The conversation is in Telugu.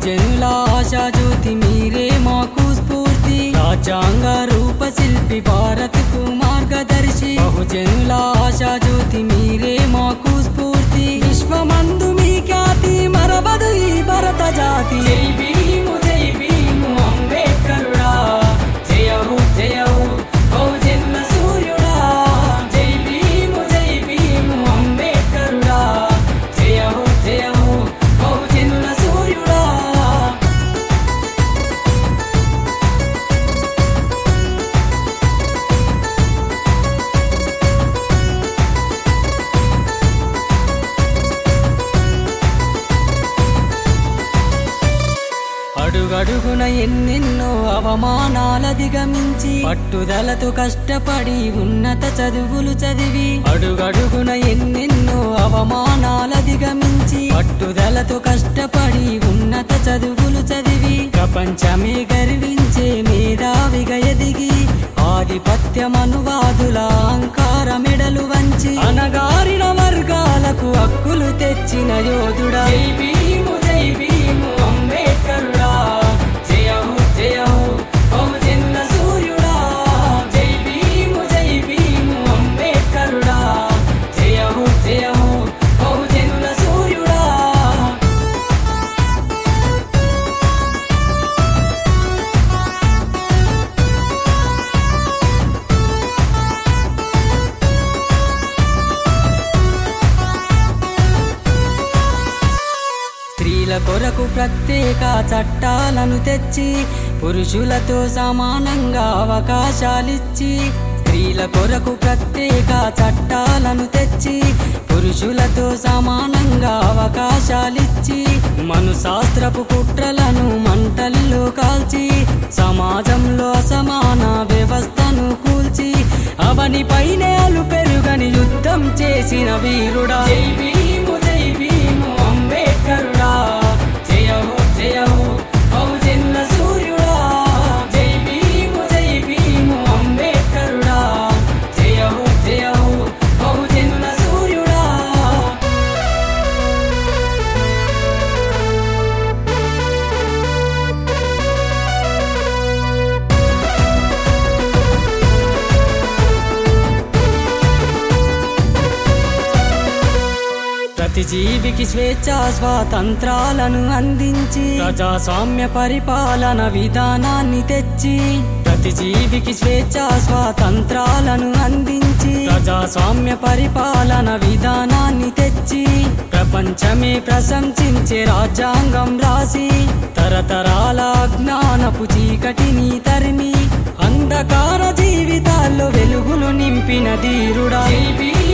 బహుజనుల ఆశా జ్యోతి మీరే మాకు స్ఫూర్తి రాజ్యాంగ రూపశిల్పి భారత్కు మార్గదర్శి బహుజనుల ఆశా జ్యోతి మీరే మాకు స్ఫూర్తి విశ్వమందు మీ ఖ్యాతి మరబదు ఈ భరత జాతి జై భీము జై భీము అంబేద్కరుడా జయ హో జయ హో బహుజనుల సూర్యుడా జై భీము జై భీము అంబేద్కరుడా జయ హో జయ హో బహుజనుల సూర్యుడా అడుగడుగున ఎన్నెన్నో అవమానాల దిగమించి పట్టుదలతో కష్టపడి ఉన్నత చదువులు చదివి అడుగడుగున ఎన్నెన్నో అవమానాల దిగమించి పట్టుదలతో కష్టపడి ఉన్నత చదువులు చదివి ప్రపంచమే గర్వించే మేధావిగా ఎదిగి ఆధిపత్యమనువాదుల అహంకార మెడలు వంచి అనగారిన వర్గాలకు హక్కులు తెచ్చిన యోధుడా జై భీము జై భీము అంబేద్కరుడా జయ హో జయ హో బహుజనుల సూర్యుడా జై భీము జై భీము అంబేద్కరుడా జయ హో జయ హో బహుజనుల సూర్యుడా స్త్రీల కొరకు ప్రత్యేక చట్టాలను తెచ్చి పురుషులతో సమానంగా అవకాశాలిచ్చి స్త్రీల కొరకు ప్రత్యేక చట్టాలను తెచ్చి పురుషులతో సమానంగా అవకాశాలిచ్చి మనుశాస్త్రపు కుట్రలను మంటల్లో కాల్చి సమాజంలో అసమాన వ్యవస్థను కూల్చి అవని పైనే అలు పెరుగని యుద్ధం చేసిన వీరుడా జై భీము జై భీము అంబేద్కరుడా జయ హో జయ హో బహుజనుల సూర్యుడా జై భీము జై భీము అంబేద్కరుడా జయ హో జయ హో బహుజనుల సూర్యుడా ప్రతి జీవికి స్వేచ్ఛ స్వాతంత్రాలను అందించి ప్రజాస్వామ్య పరిపాలన విధానాన్ని తెచ్చి ప్రతి జీవికి స్వేచ్ఛ స్వాతంత్రాలను అందించి ప్రజాస్వామ్య పరిపాలన విధానాన్ని తెచ్చి ప్రపంచమే ప్రశంసించే రాజ్యాంగం రాసి తరతరాల అజ్ఞానపు చీకటిని తరిమి అంధకార జీవితాల్లో వెలుగులు నింపిన ధీరుడా జై భీమ్